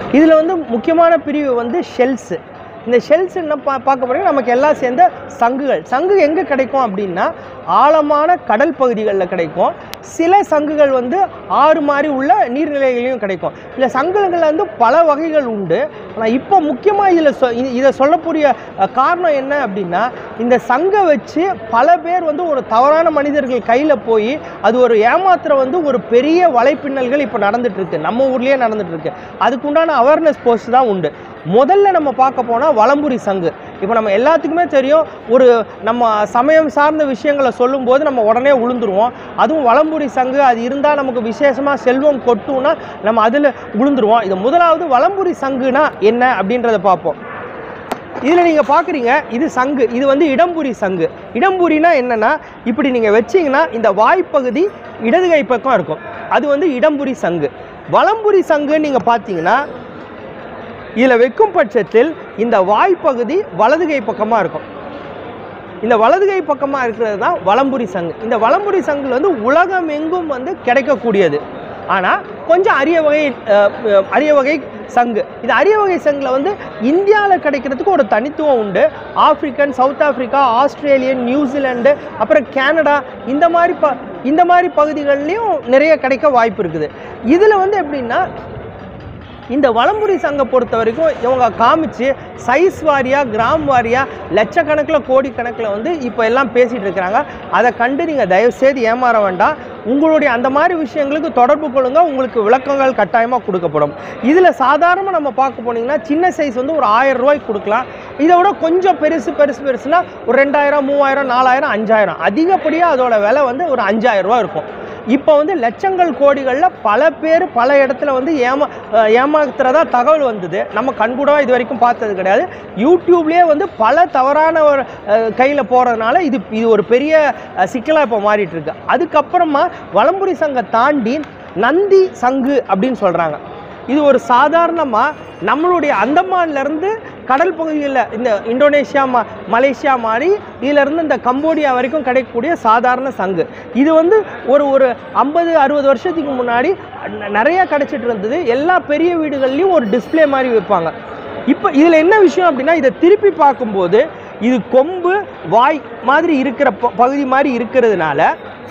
இதில் வந்து முக்கியமான பிரிவு வந்து ஷெல்ஸு இந்த ஷெல்ஸ் என்ன பா பார்க்க போறீங்க நமக்கு எல்லாம் சேர்ந்த சங்குகள் சங்கு எங்கே கிடைக்கும் அப்படின்னா ஆழமான கடல் பகுதிகளில் கிடைக்கும் சில சங்குகள் வந்து ஆறு மாதிரி உள்ள நீர்நிலைகளையும் கிடைக்கும் இல்லை சங்குகளில் வந்து பல வகைகள் உண்டு ஆனால் இப்போ முக்கியமாக இதில் சொ இ- இதை சொல்லக்கூடிய அஹ், காரணம் என்ன அப்படின்னா இந்த சங்கை வச்சு பல பேர் வந்து ஒரு தவறான மனிதர்கள் கையில் போய் அது ஒரு ஏமாத்துற வந்து ஒரு பெரிய வலைப்பின்னல்கள் இப்போ நடந்துட்டு இருக்கு நம்ம ஊர்லேயே நடந்துட்டு இருக்கு அதுக்குண்டான அவேர்னஸ் போஸ்ட் தான் உண்டு முதல்ல நம்ம பார்க்க போனால் வலம்புரி சங்கு இப்போ நம்ம எல்லாத்துக்குமே தெரியும் ஒரு நம்ம சமயம் சார்ந்த விஷயங்களை சொல்லும்போது நம்ம உடனே உளுந்துருவோம் அதுவும் வலம்புரி சங்கு அது இருந்தால் நமக்கு விசேஷமாக செல்வம் கொட்டும்னா நம்ம அதில் உளுந்துருவோம் இது முதலாவது வலம்புரி சங்குனா என்ன அப்படின்றத பார்ப்போம் இதில் நீங்கள் பார்க்குறீங்க இது சங்கு இது வந்து இடம்புரி சங்கு இடம்புரினா என்னென்னா இப்படி நீங்கள் வச்சீங்கன்னா இந்த வாய்ப்பகுதி இடது கை பக்கம் இருக்கும் அது வந்து இடம்புரி சங்கு வலம்புரி சங்கு நீங்கள் பார்த்தீங்கன்னா இதில் வைக்கும் பட்சத்தில் இந்த வாய்ப்பகுதி வலது கை பக்கமாக இருக்கும் இந்த வலது கை பக்கமாக இருக்கிறது தான் வலம்புரி சங்கு இந்த வலம்புரி சங்குல வந்து உலகம் எங்கும் வந்து கிடைக்கக்கூடியது ஆனால் கொஞ்சம் அரிய வகை அஹ், அஹ், அரிய வகை சங்கு இது அரிய வகை சங்கில் வந்து இந்தியாவில் கிடைக்கிறதுக்கு ஒரு தனித்துவம் உண்டு African South Africa Australian New Zealand அப்புறம் கனடா இந்த மாதிரி ப இந்த மாதிரி பகுதிகள்லையும் நிறைய கிடைக்க வாய்ப்பு இருக்குது இதில் வந்து எப்படின்னா இந்த வலம்புரி சங்கை பொறுத்த வரைக்கும் இவங்க காமிச்சு சைஸ் வாரியாக கிராம் வாரியாக லட்சக்கணக்கில் கோடிக்கணக்கில் வந்து இப்போ எல்லாம் பேசிகிட்டு இருக்கிறாங்க அதை கண்டு நீங்கள் தயவுசெய்து ஏமாற வேண்டாம் உங்களுடைய அந்த மாதிரி விஷயங்களுக்கு தொடர்பு கொள்ளுங்க உங்களுக்கு விளக்கங்கள் கட்டாயமாக கொடுக்கப்படும் இதில் சாதாரணமாக நம்ம பார்க்க போனீங்கன்னா சின்ன சைஸ் வந்து ஒரு ஆயிரம் ரூபாய்க்கு கொடுக்கலாம் இதை விட கொஞ்சம் பெருசு பெருசு பெருசுனா ஒரு ரெண்டாயிரம் மூவாயிரம் நாலாயிரம் அஞ்சாயிரம் அதிகப்படியாக அதோட விலை வந்து ஒரு அஞ்சாயிரம் ரூபாய் இருக்கும் இப்போ வந்து லட்சங்கள் கோடிகளில் பல பேர் பல இடத்துல வந்து ஏமா அஹ் ஏமாத்துறதா தகவல் வந்தது நம்ம கண்கூடவா இது வரைக்கும் பார்த்தது கிடையாது யூடியூப்லேயே வந்து பல தவறான ஒரு கையில் போகிறதுனால இது இது ஒரு பெரிய சிக்கலாக இப்போ மாறிட்டு இருக்கு அதுக்கப்புறமா வலம்புரி சங்கை தாண்டி நந்தி சங்கு அப்படின்னு சொல்கிறாங்க இது ஒரு சாதாரணமாக நம்மளுடைய அந்தமான்லேருந்து கடல் பகுதிகளில் இந்த இந்தோனேஷியா ம மலேசியா மாதிரி இதிலேருந்து இந்த கம்போடியா வரைக்கும் கிடைக்கக்கூடிய சாதாரண சங்கு இது வந்து ஒரு ஒரு ஐம்பது அறுபது வருஷத்துக்கு முன்னாடி ந- நிறைய கிடைச்சிட்டு இருந்தது எல்லா பெரிய வீடுகள்லையும் ஒரு டிஸ்ப்ளே மாதிரி வைப்பாங்க இப்போ இதில் என்ன விஷயம் அப்படின்னா இதை திருப்பி பார்க்கும்போது இது கொம்பு வாய் மாதிரி இருக்கிற ப- பகுதி மாதிரி இருக்கிறதுனால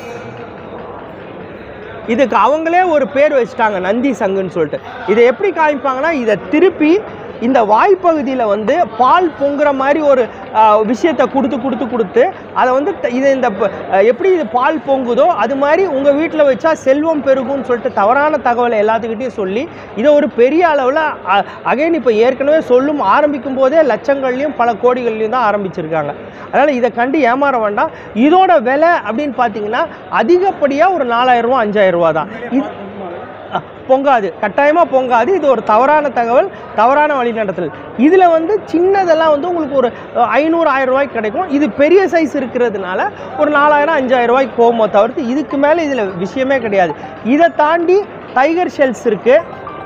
இதுக்கு அவங்களே ஒரு பேர் வச்சுட்டாங்க நந்தி சங்குன்னு சொல்லிட்டு இதை எப்படி காமிப்பாங்கன்னா இதை திருப்பி இந்த வாய்ப்பகுதியில் வந்து பால் பொங்குற மாதிரி ஒரு ஆஹ், விஷயத்தை கொடுத்து கொடுத்து கொடுத்து அதை வந்து த- இது இந்த ப- ஆஹ், எப்படி இது பால் பொங்குதோ அது மாதிரி உங்கள் வீட்டில் வச்சா செல்வம் பெருகும்னு சொல்லிட்டு தவறான தகவலை எல்லாத்துக்கிட்டையும் சொல்லி இதை ஒரு பெரிய அளவில் அகைன் இப்போ ஏற்கனவே சொல்லும் ஆரம்பிக்கும் போதே லட்சங்கள்லையும் பல கோடிகள்லையும் தான் ஆரம்பிச்சிருக்காங்க அதனால் இதை கண்டு ஏமாற வேண்டாம் இதோட விலை அப்படின்னு பார்த்தீங்கன்னா அதிகப்படியாக ஒரு நாலாயிரம் ரூபா அஞ்சாயிரம் ரூபா தான் இது அஹ், பொங்காது கட்டாயமாக பொங்காது இது ஒரு தவறான தகவல் தவறான வழிநடத்தல் இதில் வந்து சின்னதெல்லாம் வந்து உங்களுக்கு ஒரு அஹ், ஐநூறு ஆயிரம் ரூபாய்க்கு கிடைக்கும் இது பெரிய சைஸ் இருக்கிறதுனால ஒரு நாலாயிரம் அஞ்சாயிரம் ரூபாய்க்கு போகுமோ தவிர்த்து இதுக்கு மேலே இதில் விஷயமே கிடையாது இதை தாண்டி டைகர் ஷெல்ஸ் இருக்குது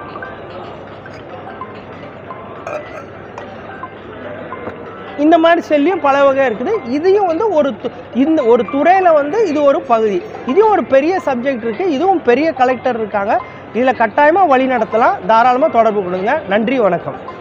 இந்த மாதிரி செல்லியும் பல வகை இருக்குது இதையும் வந்து ஒரு து- இந்த ஒரு துறையில் வந்து இது ஒரு பகுதி இதுவும் ஒரு பெரிய சப்ஜெக்ட் இருக்குது இதுவும் பெரிய கலெக்டர் இருக்காங்க இதில் கட்டாயமாக வழி நடத்தலாம் தாராளமாக தொடர்பு கொடுங்க நன்றி வணக்கம்